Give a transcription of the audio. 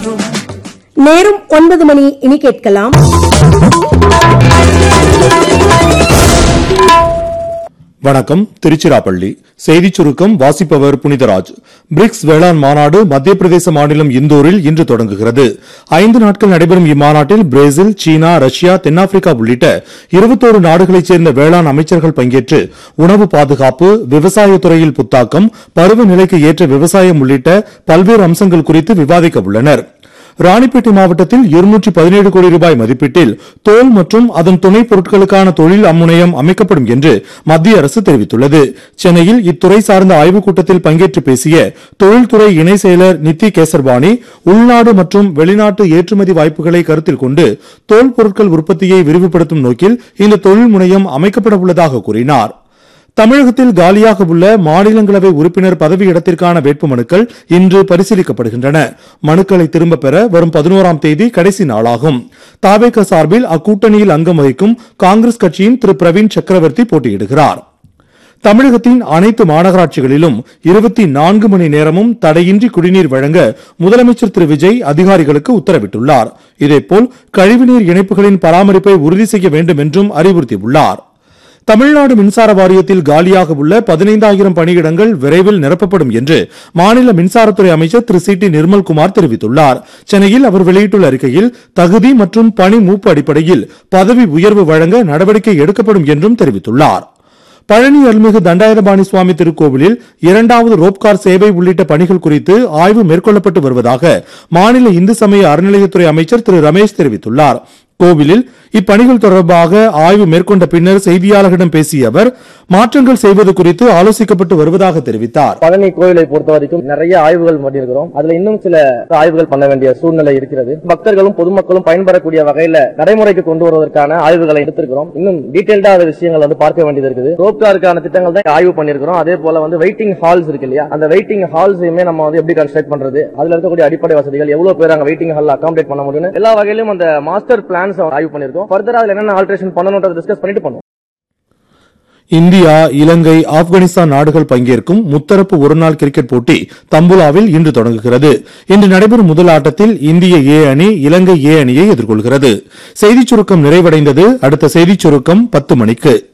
நேரம் ஒன்பது மணி இனி கேட்கலாம் வணக்கம் திருச்சிராப்பள்ளி செய்திச் சுருக்கம் வாசிப்பவர் புனிதராஜ் பிரிக்ஸ் வேளாண் மாநாடு மத்திய பிரதேச மாநிலம் இந்தூரில் இன்று தொடங்குகிறது ஐந்து நாட்கள் நடைபெறும் இம்மாநாட்டில் பிரேசில் சீனா ரஷ்யா தென்னாப்பிரிக்கா உள்ளிட்ட இருபத்தோரு நாடுகளைச் சேர்ந்த வேளாண் அமைச்சர்கள் பங்கேற்று உணவு பாதுகாப்பு விவசாயத் துறையில் புத்தாக்கம் பருவநிலைக்கு ஏற்ற விவசாயம் உள்ளிட்ட பல்வேறு அம்சங்கள் குறித்து விவாதிக்க உள்ளனர் ராணிப்பேட்டை மாவட்டத்தில் இருநூற்றி பதினேழு கோடி ரூபாய் மதிப்பீட்டில் தோல் மற்றும் அதன் துணைப் பொருட்களுக்கான தொழில் அம்முனையம் அமைக்கப்படும் என்று மத்திய அரசு தெரிவித்துள்ளது சென்னையில் இத்துறை சார்ந்த ஆய்வுக் கூட்டத்தில் பங்கேற்று பேசிய தொழில்துறை இணை செயலர் நித்தி கேசர்பாணி உள்நாடு மற்றும் வெளிநாட்டு ஏற்றுமதி வாய்ப்புகளை கருத்தில் கொண்டு தோல் பொருட்கள் உற்பத்தியை விரிவுபடுத்தும் நோக்கில் இந்த தொழில் முனையம் அமைக்கப்பட உள்ளதாக கூறினார் தமிழகத்தில் காலியாக உள்ள மாநிலங்களவை உறுப்பினர் பதவி இடத்திற்கான வேட்புமனுக்கள் இன்று பரிசீலிக்கப்படுகின்றன மனுக்களை திரும்பப் பெற வரும் பதினோராம் தேதி கடைசி நாளாகும் தாவேக சார்பில் அக்கூட்டணியில் அங்கம் வகிக்கும் காங்கிரஸ் கட்சியின் திரு பிரவீன் சக்கரவர்த்தி போட்டியிடுகிறார் தமிழகத்தின் அனைத்து மாநகராட்சிகளிலும் இருபத்தி நான்கு மணி நேரமும் தடையின்றி குடிநீர் வழங்க முதலமைச்சர் திரு விஜய் அதிகாரிகளுக்கு உத்தரவிட்டுள்ளார் இதேபோல் கழிவுநீர் இணைப்புகளின் பராமரிப்பை உறுதி செய்ய வேண்டும் என்றும் அறிவுறுத்தியுள்ளார் தமிழ்நாடு மின்சார வாரியத்தில் காலியாக உள்ள பதினைந்தாயிரம் பணியிடங்கள் விரைவில் நிரப்பப்படும் என்று மாநில மின்சாரத்துறை அமைச்சர் திரு சி டி நிர்மல்குமார் தெரிவித்துள்ளார் சென்னையில் அவர் வெளியிட்டுள்ள அறிக்கையில் தகுதி மற்றும் பணி மூப்பு அடிப்படையில் பதவி உயர்வு வழங்க நடவடிக்கை எடுக்கப்படும் என்றும் தெரிவித்துள்ளார் பழனி அருள்மிகு தண்டாயுதபாணி சுவாமி திருக்கோவிலில் இரண்டாவது ரோப்கார் சேவை உள்ளிட்ட பணிகள் குறித்து ஆய்வு மேற்கொள்ளப்பட்டு வருவதாக மாநில இந்து சமய அறநிலையத்துறை அமைச்சர் திரு ரமேஷ் தெரிவித்துள்ளார் கோவிலில் இப்பணிகள் தொடர்பாக ஆய்வு மேற்கொண்ட பின்னர் செய்தியாளர்களிடம் பேசிய அவர் மாற்றங்கள் செய்வது குறித்து ஆலோசிக்கப்பட்டு வருவதாக தெரிவித்தார் பழனி கோயிலை பொறுத்த வரைக்கும் நிறைய ஆய்வுகள் பண்ணியிருக்கிறோம் அதுல இன்னும் சில ஆய்வுகள் பண்ண வேண்டிய சூழ்நிலை இருக்கிறது பக்தர்களும் பொதுமக்களும் பயன்பெறக்கூடிய வகையில நடைமுறைக்கு கொண்டு வருவதற்கான ஆய்வுகளை எடுத்திருக்கிறோம் இன்னும் டீடைல்டா அந்த விஷயங்கள் வந்து பார்க்க வேண்டியது இருக்குது ரோப்காருக்கான திட்டங்கள் தான் ஆய்வு பண்ணியிருக்கிறோம் அதே போல வந்து வெயிட்டிங் ஹால்ஸ் இருக்கு இல்லையா அந்த வெயிட்டிங் ஹால்ஸையுமே நம்ம வந்து எப்படி கன்ஸ்ட்ரக்ட் பண்றது அதுல இருக்கக்கூடிய அடிப்படை வசதிகள் எவ்வளவு பேர் அங்க வெயிட்டிங் ஹால் அகாமடேட் பண்ண முடியும் எல்லா வகையிலும் அந்த மாஸ்டர் பிளான்ஸ் ஆய்வு பண்ணியிருக்கோம் ஃபர்தரா அதுல என்னென்ன ஆல்ட்ரேஷன் பண்ணணும்ன்றதை டிஸ்கஸ் பண்ணிட்டு பண்ணுவோம் இந்தியா இலங்கை ஆப்கானிஸ்தான் நாடுகள் பங்கேற்கும் முத்தரப்பு ஒருநாள் கிரிக்கெட் போட்டி தம்புலாவில் இன்று தொடங்குகிறது இன்று நடைபெறும் முதல் ஆட்டத்தில் இந்திய ஏ அணி இலங்கை ஏ அணியை எதிர்கொள்கிறது செய்திச் சுருக்கம் நிறைவடைந்தது அடுத்த செய்திச் சுருக்கம் பத்து மணிக்கு